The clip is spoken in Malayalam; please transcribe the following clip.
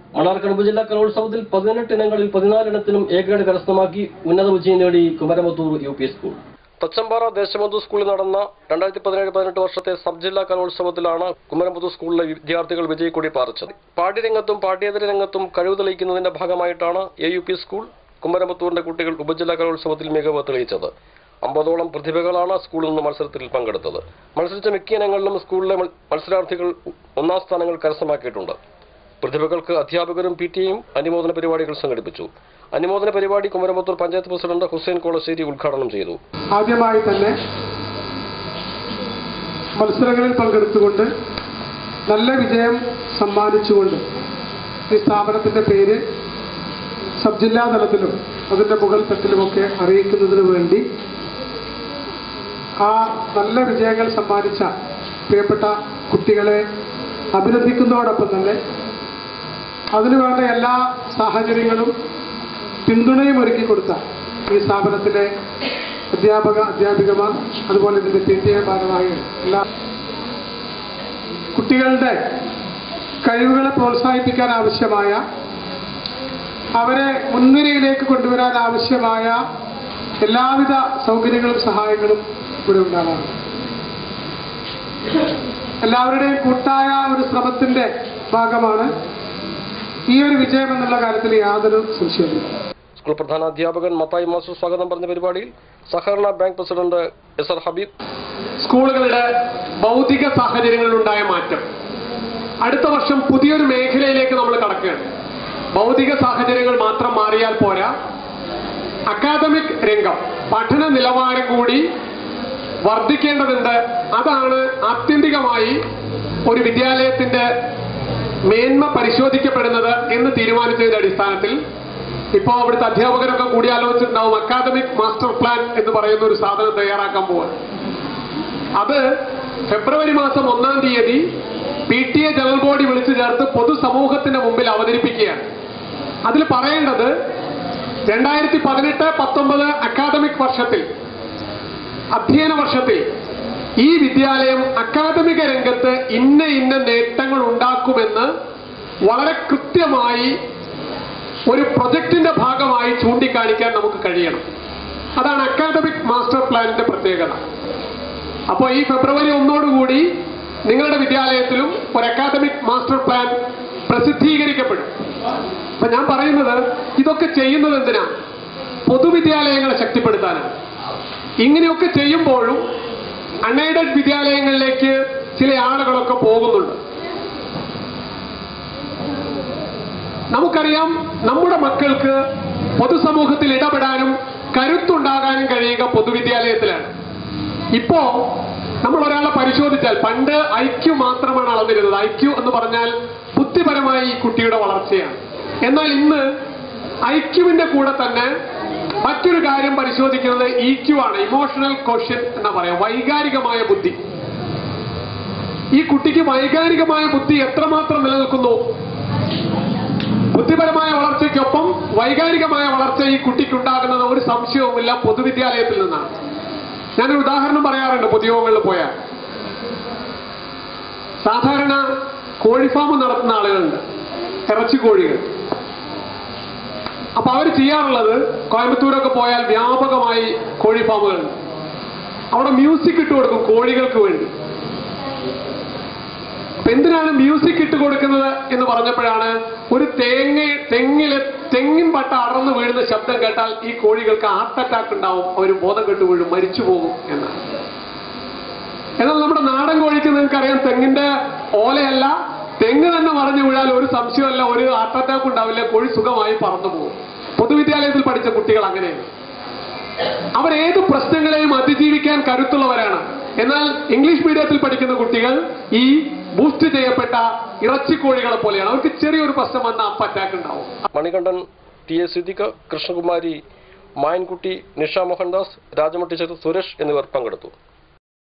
മണ്ണാർക്കാട് ഉപജില്ലാ കലോത്സവത്തിൽ പതിനെട്ട് ഇനങ്ങളിൽ പതിനാലിനത്തിനും എ ഗ്രേഡ് കരസ്ഥമാക്കി ഉന്നത വിജയം നേടി Kumaramathur U P school Thachampara Deshabandhu സ്കൂളിൽ നടന്ന രണ്ടായിരത്തി പതിനേഴ് പതിനെട്ട് വർഷത്തെ സബ് ജില്ലാ കലോത്സവത്തിലാണ് കുമരമ്പുത്തൂർ സ്കൂളിലെ വിദ്യാർത്ഥികൾ വിജയക്കൊടി പാറിച്ചത് പാഠ്യരംഗത്തും പാഠ്യേതര രംഗത്തും കഴിവ് തെളിയിക്കുന്നതിന്റെ ഭാഗമായിട്ടാണ് എ യു പി സ്കൂൾ കുമരമ്പത്തൂരിന്റെ കുട്ടികൾ ഉപജില്ലാ കലോത്സവത്തിൽ മികവ് തെളിയിച്ചത് അമ്പതോളം പ്രതിഭകളാണ് സ്കൂളിൽ നിന്ന് മത്സരത്തിൽ പങ്കെടുത്തത് മത്സരിച്ച മിക്ക ഇനങ്ങളിലും സ്കൂളിലെ മൽ- മത്സരാർത്ഥികൾ ഒന്നാം സ്ഥാനങ്ങൾ കരസ്ഥമാക്കിയിട്ടുണ്ട് പ്രതിഭകൾക്ക് അധ്യാപകരും പി ടി എയും അനുമോദന പരിപാടികൾ സംഘടിപ്പിച്ചു അനുമോദന പരിപാടി കുമരമ്പത്തൂർ പഞ്ചായത്ത് പ്രസിഡന്റ് ഹുസൈൻ കോളശ്ശേരി ഉദ്ഘാടനം ചെയ്തു ആദ്യമായി തന്നെ മത്സരങ്ങളിൽ പങ്കെടുത്തുകൊണ്ട് നല്ല വിജയം സമ്മാനിച്ചുകൊണ്ട് ഈ സ്ഥാപനത്തിൻ്റെ പേര് സബ് ജില്ലാ തലത്തിലും അതിൻ്റെ മുകൾ തട്ടിലുമൊക്കെ അറിയിക്കുന്നതിന് വേണ്ടി ആ നല്ല വിജയങ്ങൾ സമ്മാനിച്ച പ്രിയപ്പെട്ട കുട്ടികളെ അഭിനന്ദിക്കുന്നതോടൊപ്പം തന്നെ അതിനുവേണ്ട എല്ലാ സാഹചര്യങ്ങളും പിന്തുണയും ഒരുക്കി കൊടുത്ത ഈ സ്ഥാപനത്തിലെ അധ്യാപക അധ്യാപികമാർ അതുപോലെ ഇതിന്റെ പി ടി എ ഭാരവാഹികൾ എല്ലാ കുട്ടികളുടെ കഴിവുകളെ പ്രോത്സാഹിപ്പിക്കാൻ ആവശ്യമായ അവരെ മുൻനിരയിലേക്ക് കൊണ്ടുവരാൻ ആവശ്യമായ എല്ലാവിധ സൗകര്യങ്ങളും സഹായങ്ങളും ഇവിടെ ഉണ്ടാകാറുണ്ട് എല്ലാവരുടെയും കൂട്ടായ ഒരു ശ്രമത്തിന്റെ ഭാഗമാണ് ഈ ഒരു വിജയം എന്നുള്ള കാര്യത്തിൽ യാതൊരു സംശയവുമില്ല സ്കൂൾ പ്രധാന അധ്യാപകൻ മത്തായി മാസ്റ്റർ സ്വാഗതം പറഞ്ഞ പരിപാടിയിൽ സഹകരണ bank president S R Habeeb സ്കൂളുകളുടെ ഭൗതിക സാഹചര്യങ്ങളിലുണ്ടായ മാറ്റം അടുത്ത വർഷം പുതിയൊരു മേഖലയിലേക്ക് നമ്മൾ കടക്കുകയാണ് ഭൗതിക സാഹചര്യങ്ങൾ മാത്രം മാറിയാൽ പോരാ അക്കാദമിക് രംഗം പഠന നിലവാരം കൂടി വർദ്ധിക്കേണ്ടതുണ്ട് അതാണ് ആത്യന്തികമായി ഒരു വിദ്യാലയത്തിന്റെ മേന്മ പരിശോധിക്കപ്പെടുന്നത് എന്ന് തീരുമാനിച്ചതിന്റെ അടിസ്ഥാനത്തിൽ ഇപ്പോൾ അവിടുത്തെ അധ്യാപകരൊക്കെ കൂടിയാലോചിച്ചിട്ടുണ്ടാവും അക്കാദമിക് മാസ്റ്റർ പ്ലാൻ എന്ന് പറയുന്ന ഒരു സാധനം തയ്യാറാക്കാൻ പോവാണ് അത് ഫെബ്രുവരി മാസം ഒന്നാം തീയതി P T A general body വിളിച്ചു ചേർത്ത് പൊതുസമൂഹത്തിന്റെ മുമ്പിൽ അവതരിപ്പിക്കുകയാണ് അതിൽ പറയേണ്ടത് രണ്ടായിരത്തി പതിനെട്ട് പത്തൊമ്പത് അക്കാദമിക് വർഷത്തിൽ അധ്യയന വർഷത്തിൽ ഈ വിദ്യാലയം അക്കാദമിക രംഗത്ത് ഇന്ന ഇന്ന നേട്ടങ്ങൾ ഉണ്ടാക്കുമെന്ന് വളരെ കൃത്യമായി ഒരു പ്രൊജക്ടിന്റെ ഭാഗമായി ചൂണ്ടിക്കാണിക്കാൻ നമുക്ക് കഴിയണം അതാണ് അക്കാദമിക് മാസ്റ്റർ പ്ലാനിന്റെ പ്രത്യേകത അപ്പോൾ ഈ ഫെബ്രുവരി ഒന്നോടുകൂടി നിങ്ങളുടെ വിദ്യാലയത്തിലും ഒരു അക്കാദമിക് മാസ്റ്റർ പ്ലാൻ പ്രസിദ്ധീകരിക്കപ്പെടും അപ്പൊ ഞാൻ പറയുന്നത് ഇതൊക്കെ ചെയ്യുന്നത് എന്തിനാ പൊതുവിദ്യാലയങ്ങളെ ശക്തിപ്പെടുത്താനാണ് ഇങ്ങനെയൊക്കെ ചെയ്യുമ്പോഴും അൺഎയ്ഡഡ് വിദ്യാലയങ്ങളിലേക്ക് ചില ആളുകളൊക്കെ പോകുന്നുണ്ട് നമുക്കറിയാം നമ്മുടെ മക്കൾക്ക് പൊതുസമൂഹത്തിൽ ഇടപെടാനും കരുത്തുണ്ടാകാനും കഴിയുക പൊതുവിദ്യാലയത്തിലാണ് ഇപ്പോ നമ്മൾ ഒരാളെ പരിശോധിച്ചാൽ പണ്ട് ഐക്യു മാത്രമാണ് അളന്നിരുന്നത് ഐക്യു എന്ന് പറഞ്ഞാൽ ബുദ്ധിപരമായ ഈ കുട്ടിയുടെ വളർച്ചയാണ് എന്നാൽ ഇന്ന് ഐക്യുവിന്റെ കൂടെ തന്നെ മറ്റൊരു കാര്യം പരിശോധിക്കുന്നത് ഇ ക്യു ആണ് ഇമോഷണൽ ക്വസ്റ്റ്യൻ എന്നാ പറയാം വൈകാരികമായ ബുദ്ധി ഈ കുട്ടിക്ക് വൈകാരികമായ ബുദ്ധി എത്രമാത്രം നിലനിൽക്കുന്നു ബുദ്ധിപരമായ വളർച്ചയ്ക്കൊപ്പം വൈകാരികമായ വളർച്ച ഈ കുട്ടിക്കുണ്ടാകുന്നത് ഒരു സംശയവുമില്ല പൊതുവിദ്യാലയത്തിൽ നിന്നാണ് ഞാനൊരു ഉദാഹരണം പറയാറുണ്ട് പൊതുയോഗങ്ങളിൽ പോയാൽ സാധാരണ കോഴിഫാം നടത്തുന്ന ആളുകളുണ്ട് ഇറച്ചി കോഴികൾ അപ്പൊ അവർ ചെയ്യാറുള്ളത് കോയമ്പത്തൂരൊക്കെ പോയാൽ വ്യാപകമായി കോഴി ഫാമുകളുണ്ട് അവിടെ മ്യൂസിക് ഇട്ട് കൊടുക്കും കോഴികൾക്ക് വേണ്ടി അപ്പൊ എന്തിനാണ് മ്യൂസിക് ഇട്ട് കൊടുക്കുന്നത് എന്ന് പറഞ്ഞപ്പോഴാണ് ഒരു തേങ്ങ തെങ്ങില് തെങ്ങിൻ പട്ട അടർന്നു വീഴുന്ന ശബ്ദം കേട്ടാൽ ഈ കോഴികൾക്ക് ഹാർട്ട് അറ്റാക്ക് ഉണ്ടാവും അവർ ബോധം കെട്ട് വീഴും മരിച്ചു പോകും എന്നാണ് എന്നാൽ നമ്മുടെ നാടൻ കോഴിക്ക് നിങ്ങൾക്കറിയാം തെങ്ങിന്റെ ഓലയല്ല തെങ്ങ് തന്നെ മറിഞ്ഞു വീഴാൽ ഒരു സംശയമല്ല ഒരു ഹാർട്ട് അറ്റാക്ക് ഉണ്ടാവില്ല കോഴി സുഖമായി പറന്നു പോകും പൊതുവിദ്യാലയത്തിൽ പഠിച്ച കുട്ടികൾ അങ്ങനെയാണ് അവർ ഏത് പ്രശ്നങ്ങളെയും അതിജീവിക്കാൻ കരുത്തുള്ളവരാണ് എന്നാൽ ഇംഗ്ലീഷ് മീഡിയത്തിൽ പഠിക്കുന്ന കുട്ടികൾ ഈ ബൂസ്റ്റ് ചെയ്യപ്പെട്ട ഇറച്ചിക്കോഴികളെ പോലെയാണ് അവർക്ക് ചെറിയൊരു പ്രശ്നം വന്നാൽ അപ്പ അറ്റാക്ക് ഉണ്ടാവും Manikandan T A Siddique Krishnakumari Mayankutty Nisha Mohandas Rajama teacher Suresh എന്നിവർ പങ്കെടുത്തു